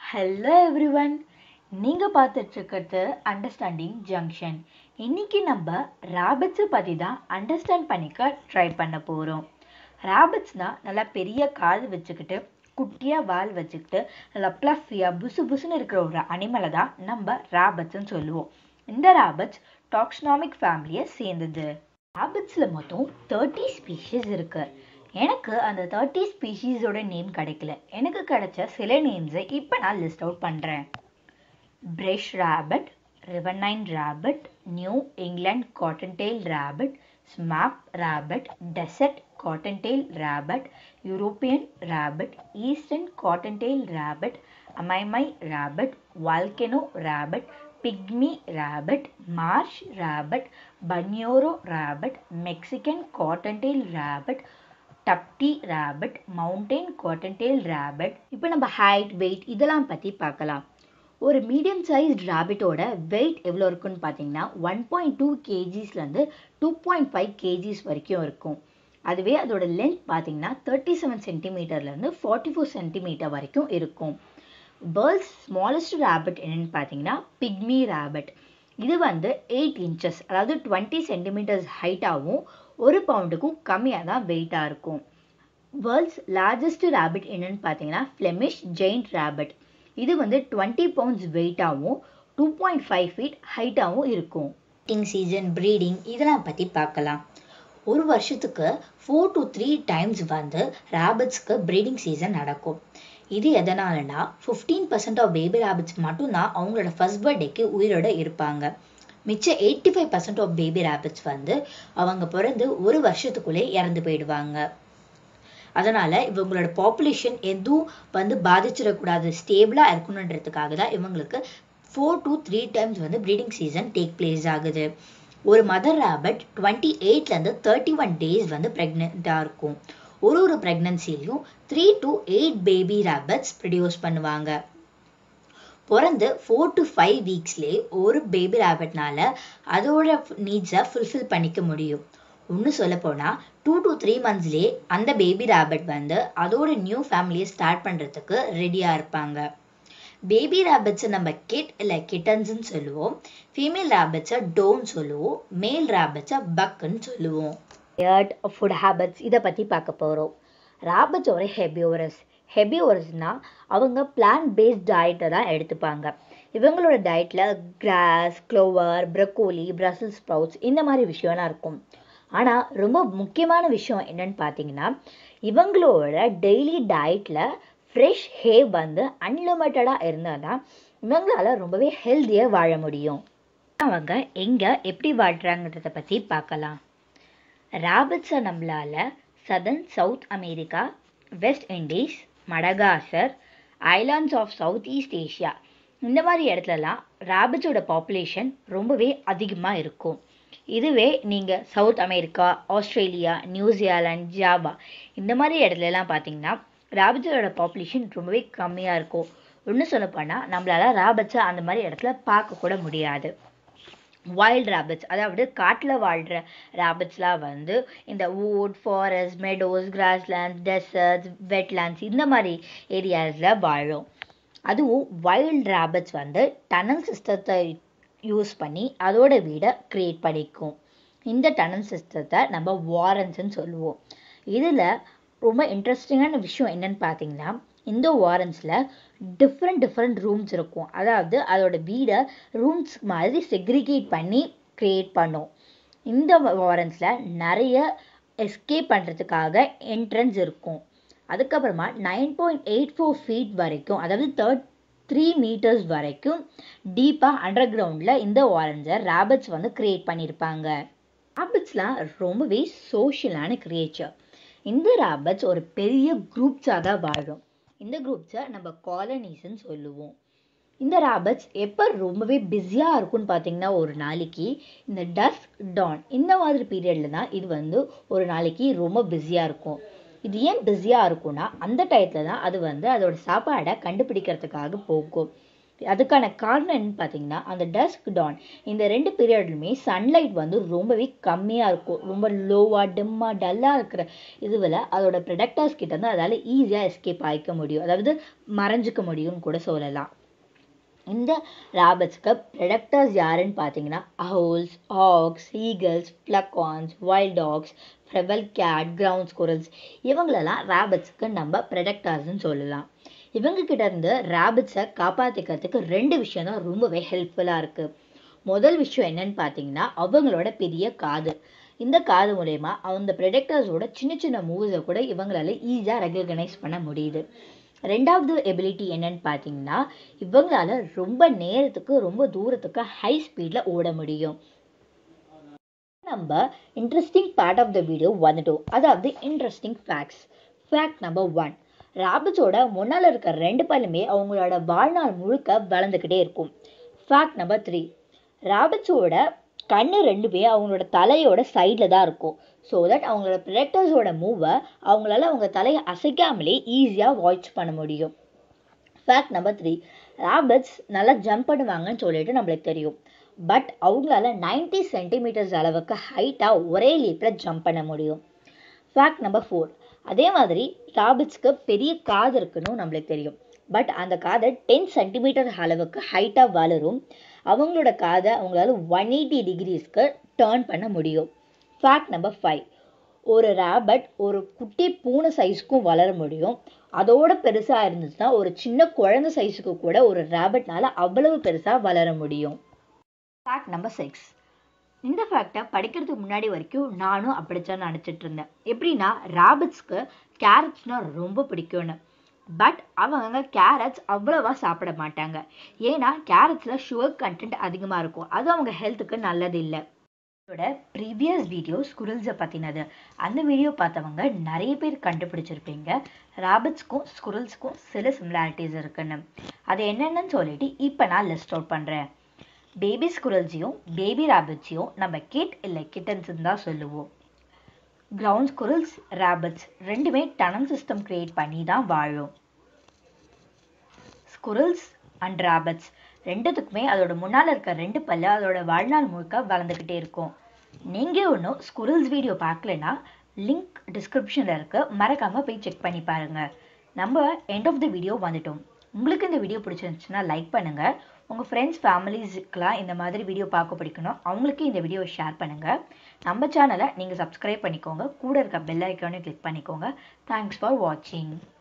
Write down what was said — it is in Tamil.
ஹலோ எவ்ரிவன் நீங்கள் பார்த்துட்ருக்கிறது அண்டர்ஸ்டாண்டிங் ஜங்ஷன் இன்னைக்கு நம்ம ராபிட்ஸை பற்றி தான் அண்டர்ஸ்டாண்ட் பண்ணிக்க ட்ரை பண்ண போகிறோம் ராபிட்ஸ்னால் நல்லா பெரிய காது வச்சுக்கிட்டு குட்டியாக வால் வச்சுக்கிட்டு நல்லா ப்ளஃபியாக புசு புசுன்னு இருக்கிற ஒரு அனிமலை தான் நம்ம ராபிட்ஸ்ன்னு சொல்லுவோம் இந்த ராபிட்ஸ் டாக்ஸ்னாமிக் ஃபேமிலியை சேர்ந்தது ராபிட்ஸில் மொத்தம் தேர்ட்டி ஸ்பீஷீஸ் இருக்கு எனக்கு அந்த தேர்ட்டி ஸ்பீஷீஸோட நேம் கிடைக்கல எனக்கு கிடைச்ச சில நேம்ஸை இப்போ நான் லிஸ்ட் அவுட் பண்ணுறேன் brush rabbit riverine rabbit New England cottontail rabbit swamp rabbit desert cottontail rabbit European rabbit eastern cottontail rabbit Amami rabbit volcano rabbit pygmy rabbit marsh rabbit Bunyoro rabbit Mexican cottontail rabbit tapeti rabbit mountain cottontail rabbit இப்போ நம்ம ஹைட் வெயிட் இதெல்லாம் பற்றி பார்க்கலாம் ஒரு மீடியம் சைஸ்ட் ரேபிட்டோட வெயிட் எவ்வளோ இருக்குன்னு பார்த்தீங்கன்னா ஒன் பாயிண்ட் டூ கேஜிஸ்லேருந்து டூ பாயிண்ட் ஃபைவ் கேஜிஸ் வரைக்கும் இருக்கும் அதுவே அதோட லென்த் பார்த்தீங்கன்னா தேர்ட்டி செவன் சென்டிமீட்டர்லேருந்து ஃபார்ட்டி ஃபோர் சென்டிமீட்டர் வரைக்கும் இருக்கும் வேர்ல்ட்ஸ் ஸ்மாலஸ்ட் ரேபிட் என்னன்னு பார்த்தீங்கன்னா பிக்மி ரேபிட் இது வந்து எயிட் இன்ச்சஸ் அதாவது டுவெண்ட்டி சென்டிமீட்டர்ஸ் ஹைட்டாகவும் ஒரு பவுண்டுக்கும் கம்மியாக தான் வெயிட்டாக இருக்கும் வேர்ல்ட்ஸ் லார்ஜஸ்ட் ரேபிட் என்னன்னு பார்த்தீங்கன்னா ஃப்ளெமிஷ் ஜெயிண்ட் ரேபிட் இது வந்து டுவெண்ட்டி பவுண்ட்ஸ் வெயிட்டாகவும் டூ பாயிண்ட் ஃபைவ் ஃபீட் ஹைட்டாகவும் இருக்கும் மீட்டிங் சீசன் ப்ரீடிங் இதெல்லாம் பற்றி பார்க்கலாம் ஒரு வருஷத்துக்கு ஃபோர் டு த்ரீ டைம்ஸ் வந்து ரேபிட்ஸ்க்கு ப்ரீடிங் சீசன் நடக்கும் இது எதனாலனா fifteen percent of baby rabbits மட்டும்தான் அவங்களோட ஃபர்ஸ்ட் பர்த்டேக்கு உயிரோட இருப்பாங்க மிச்சம் eighty five percent of baby rabbits வந்து அவங்க பிறந்து ஒரு வருஷத்துக்குள்ளே இறந்து போயிடுவாங்க அதனால இவங்களோட பாப்புலேஷன் எதுவும் வந்து பாதிச்சிடக்கூடாது ஸ்டேபிளாக இருக்கணுன்றதுக்காக தான் இவங்களுக்கு ஃபோர் டு த்ரீ டைம்ஸ் வந்து ப்ரீடிங் சீசன் டேக் பிளேஸ் ஆகுது ஒரு மதர் ரேபிட் டுவெண்ட்டி எயிட்லேருந்து தேர்ட்டி ஒன் டேஸ் வந்து ப்ரெக்னெண்ட்டாக இருக்கும் ஒரு ஒரு ப்ரெக்னன்சிலையும் three to eight baby rabbits produce பண்ணுவாங்க பிறந்து ஃபோர் டு ஃபைவ் வீக்ஸ்லேயே ஒரு பேபி ரேபிட்னால அதோட நீட்ஸை ஃபுல்ஃபில் பண்ணிக்க முடியும் ஒன்று சொல்ல போனால் டூ டு த்ரீ மந்த்ஸ்லேயே அந்த பேபி ரேபிட் வந்து அதோட நியூ ஃபேமிலியை ஸ்டார்ட் பண்ணுறதுக்கு ரெடியாக இருப்பாங்க பேபி ரேபிட்ஸை நம்ம கிட் இல்லை கிட்டன்ஸ்ன்னு சொல்லுவோம் ஃபீமேல் ரேபிட்ஸை டோன் சொல்லுவோம் மேல் ரேபிட்ஸை பக்குன்னு சொல்லுவோம் ஏர்ட் ஃபுட் ஹேபிட்ஸ் இதை பற்றி பார்க்க போகிறோம் ராபிட்ஸ் ஒரு ஹெபியோரஸ் ஹெபியோரஸ்னால் அவங்க பிளான்ட் பேஸ்ட் டயட்டை தான் எடுத்துப்பாங்க இவங்களோட டயட்டில் grass clover broccoli Brussels sprouts இந்த மாதிரி விஷயம்லாம் இருக்கும் ஆனால் ரொம்ப முக்கியமான விஷயம் என்னன்னு பார்த்தீங்கன்னா இவங்களோட டெய்லி டயட்டில் ஃப்ரெஷ் ஹே வந்து அன்லிமிட்டடாக இருந்தால் தான் இவங்களால ரொம்பவே ஹெல்த்தியாக வாழ முடியும் அவங்க எங்கே எப்படி வாழ்கிறாங்கன்றத பற்றி பார்க்கலாம் ராபிட்ஸை நம்மளால் southern South America West Indies Madagascar islands of South East Asia இந்த மாதிரி இடத்துலலாம் ராபிட்ஸோட பாப்புலேஷன் ரொம்பவே அதிகமாக இருக்கும் இதுவே நீங்கள் South America Australia New Zealand Java இந்த மாதிரி இடத்துலலாம் பார்த்தீங்கன்னா ராபிட்ஸோட பாப்புலேஷன் ரொம்பவே கம்மியாக இருக்கும் ஒன்று சொல்லப்போனால் நம்மளால் ராபிட்ஸை அந்த மாதிரி இடத்துல பார்க்க கூட முடியாது வைல்ட் ரேபிட்ஸ் அதாவது காட்டில் வாழ்கிற ரேபிட்ஸ்லாம் வந்து இந்த wood forest meadows grasslands deserts wetlands இந்த மாதிரி ஏரியாஸில் வாழும் அதுவும் வைல்ட் ரேபிட்ஸ் வந்து டனல் சிஸ்டத்தை யூஸ் பண்ணி அதோட வீடை க்ரியேட் பண்ணிக்கும் இந்த டனல் சிஸ்டத்தை நம்ம வாரன்ஸ்ன்னு சொல்லுவோம் இதில் ரொம்ப இன்ட்ரெஸ்டிங்கான விஷயம் என்னன்னு பார்த்தீங்கன்னா இந்த வாரன்ஸில் டிஃப்ரெண்ட் டிஃப்ரெண்ட் ரூம்ஸ் இருக்கும் அதாவது அதோட வீடை ரூம்ஸ் மாதிரி செக்ரிகேட் பண்ணி க்ரியேட் பண்ணும் இந்த வாரன்ஸில் நிறைய எஸ்கேப் பண்ணுறதுக்காக என்ட்ரன்ஸ் இருக்கும் அதுக்கப்புறமா nine point eight four feet வரைக்கும் அதாவது தேர்ட் த்ரீ மீட்டர்ஸ் வரைக்கும் டீப்பாக அண்டர் கிரவுண்டில் இந்த வாரன்ஸை ரேபிட்ஸ் வந்து க்ரியேட் பண்ணியிருப்பாங்க ரேபிட்ஸ்லாம் ரொம்பவே சோஷியலான கிரியேச்சர் இந்த ரேபிட்ஸ் ஒரு பெரிய குரூப்ஸாக தான் வாழும் இந்த குரூப்ஸை நம்ம காலனிஸ்ன்னு சொல்லுவோம் இந்த ரேபிட்ஸ் எப்போ ரொம்பவே பிஸியாக இருக்கும்னு பார்த்தீங்கன்னா ஒரு நாளைக்கு இந்த டஸ்க் டான் இந்த மாதிரி பீரியடில் தான் இது வந்து ஒரு நாளைக்கு ரொம்ப பிஸியாக இருக்கும் இது ஏன் பிஸியாக இருக்கும்னா அந்த டயத்தில் தான் அது வந்து அதோட சாப்பாடை கண்டுபிடிக்கிறதுக்காக போகும் அதுக்கான காரணம் என்னன்னு பார்த்தீங்கன்னா அந்த டஸ்க் டான் இந்த ரெண்டு பீரியட்லுமே சன்லைட் வந்து ரொம்பவே கம்மியாக இருக்கும் ரொம்ப லோவாக டிம்மாக டல்லாக இருக்கிற இதுவில் அதோட ப்ரொடக்டர்ஸ் கிட்ட இருந்து அதால் ஈஸியாக எஸ்கேப் ஆகிக்க முடியும் அதாவது மறைஞ்சிக்க முடியும்னு கூட சொல்லலாம் இந்த ராபட்ஸ்க்கு ப்ரெடக்டர்ஸ் யாருன்னு பார்த்தீங்கன்னா owls hawks eagles falcons wild dogs feral cat ground squirrels இவங்களெல்லாம் ராபட்ஸ்க்கு நம்ம ப்ரெடக்டர்ஸ்னு சொல்லலாம் இவங்க கிட்ட இருந்து ராபிட்ஸை காப்பாற்றிக்கிறதுக்கு ரெண்டு விஷயம் தான் ரொம்பவே ஹெல்ப்ஃபுல்லாக இருக்குது முதல் விஷயம் என்னன்னு பார்த்தீங்கன்னா அவங்களோட பெரிய காது இந்த காது மூலயமா அந்த ப்ரெடக்டர்ஸோட சின்ன சின்ன மூவ்ஸை கூட இவங்களால ஈஸியாக ரெகக்னைஸ் பண்ண முடியுது ரெண்டாவது எபிலிட்டி என்னன்னு பார்த்தீங்கன்னா இவங்களால ரொம்ப நேரத்துக்கு ரொம்ப தூரத்துக்கு ஹை ஸ்பீடில் ஓட முடியும் நம்ம interesting part of the video வந்துட்டோம் அதாவது interesting facts fact number one ராபிட்ஸோட முன்னால் இருக்க ரெண்டு பல்லுமே அவங்களோட வாழ்நாள் முழுக்க வளர்ந்துக்கிட்டே இருக்கும் ஃபேக்ட் நம்பர் த்ரீ ராபிட்ஸோட கண்ணு ரெண்டுமே அவங்களோட தலையோட சைடில் தான் இருக்கும் ஸோ தட் அவங்களோட ப்ரெடக்டர்ஸோட மூவை அவங்களால அவங்க தலையை அசைக்காமலே ஈஸியாக வாட்ச் பண்ண முடியும் ஃபேக்ட் நம்பர் த்ரீ ராபிட்ஸ் நல்லா ஜம்ப் பண்ணுவாங்கன்னு சொல்லிட்டு நம்மளுக்கு தெரியும் பட் அவங்களால நைன்டி சென்டிமீட்டர்ஸ் அளவுக்கு ஹைட்டாக ஒரே லீப்பில் ஜம்ப் பண்ண முடியும் ஃபேக்ட் நம்பர் ஃபோர் அதே மாதிரி ராபிட்ஸ்க்கு பெரிய காது இருக்குன்னு நம்மளுக்கு தெரியும் பட் அந்த காதை டென் சென்டிமீட்டர் அளவுக்கு ஹைட்டாக வளரும் அவங்களோட காதை அவங்களால ஒன் எயிட்டி டிகிரிஸ்க்கு டேர்ன் பண்ண முடியும் ஃபேக்ட் நம்பர் ஃபைவ் ஒரு ரேபட் ஒரு குட்டி பூனை சைஸ்க்கும் வளர முடியும் அதோட பெருசாக இருந்துச்சுன்னா ஒரு சின்ன குழந்தை சைஸுக்கு கூட ஒரு ரேபட்னால அவ்வளவு பெருசாக வளர முடியும் ஃபேக்ட் நம்பர் சிக்ஸ் இந்த ஃபேக்டை படிக்கிறதுக்கு முன்னாடி வரைக்கும் நானும் அப்படித்தான் நினச்சிட்டு இருந்தேன் எப்படின்னா ராபிட்ஸ்க்கு கேரட்ஸ்னால் ரொம்ப பிடிக்கும்னு பட் அவங்க கேரட்ஸ் அவ்வளோவா சாப்பிட மாட்டாங்க ஏன்னா கேரட்ஸில் சுகர் கண்டென்ட் அதிகமாக இருக்கும் அது அவங்க ஹெல்த்துக்கு நல்லது இல்லை இதோட ப்ரீவியஸ் வீடியோ ஸ்குரில்ஸை பற்றினது அந்த வீடியோ பார்த்தவங்க நிறைய பேர் கண்டுபிடிச்சிருப்பீங்க ராபிட்ஸ்க்கும் ஸ்குரில்ஸ்க்கும் சில சிமிலாரிட்டிஸ் இருக்குன்னு அது என்னென்னு சொல்லிட்டு இப்போ நான் லிஸ்ட் அவுட் பண்ணுறேன் பேபி ஸ்குரல்ஸையும் பேபி ராபிட்ஸையும் நம்ம கிட் இல்லை கிட்டன்ஸ்ன்னு தான் சொல்லுவோம் கிரவுண்ட் ஸ்குரல்ஸ் ராபிட்ஸ் ரெண்டுமே டனல் சிஸ்டம் கிரியேட் பண்ணி தான் வாழும் ஸ்குரல்ஸ் அண்ட் ராபிட்ஸ் ரெண்டுத்துக்குமே அதோட முன்னால் இருக்க ரெண்டு பல்லு அதோட வாழ்நாள் முழுக்க வளர்ந்துக்கிட்டே இருக்கும் நீங்கள் ஒன்றும் ஸ்குரல்ஸ் வீடியோ பார்க்கலனா லிங்க் டிஸ்கிரிப்ஷனில் இருக்க மறக்காமல் போய் செக் பண்ணி பாருங்கள் நம்ம எண்ட் ஆஃப் த வீடியோ வந்துட்டோம் உங்களுக்கு இந்த வீடியோ பிடிச்சிருந்துச்சுன்னா லைக் பண்ணுங்கள் உங்கள் ஃப்ரெண்ட்ஸ் ஃபேமிலிஸுக்கெலாம் இந்த மாதிரி வீடியோ பார்க்க பிடிக்கணும் அவங்களுக்கு இந்த வீடியோவை ஷேர் பண்ணுங்கள் நம்ம சேனலை நீங்கள் சப்ஸ்கிரைப் பண்ணிக்கோங்க கூட இருக்க பெல் ஐக்கானையும் கிளிக் பண்ணிக்கோங்க தேங்க்ஸ் ஃபார் வாட்சிங்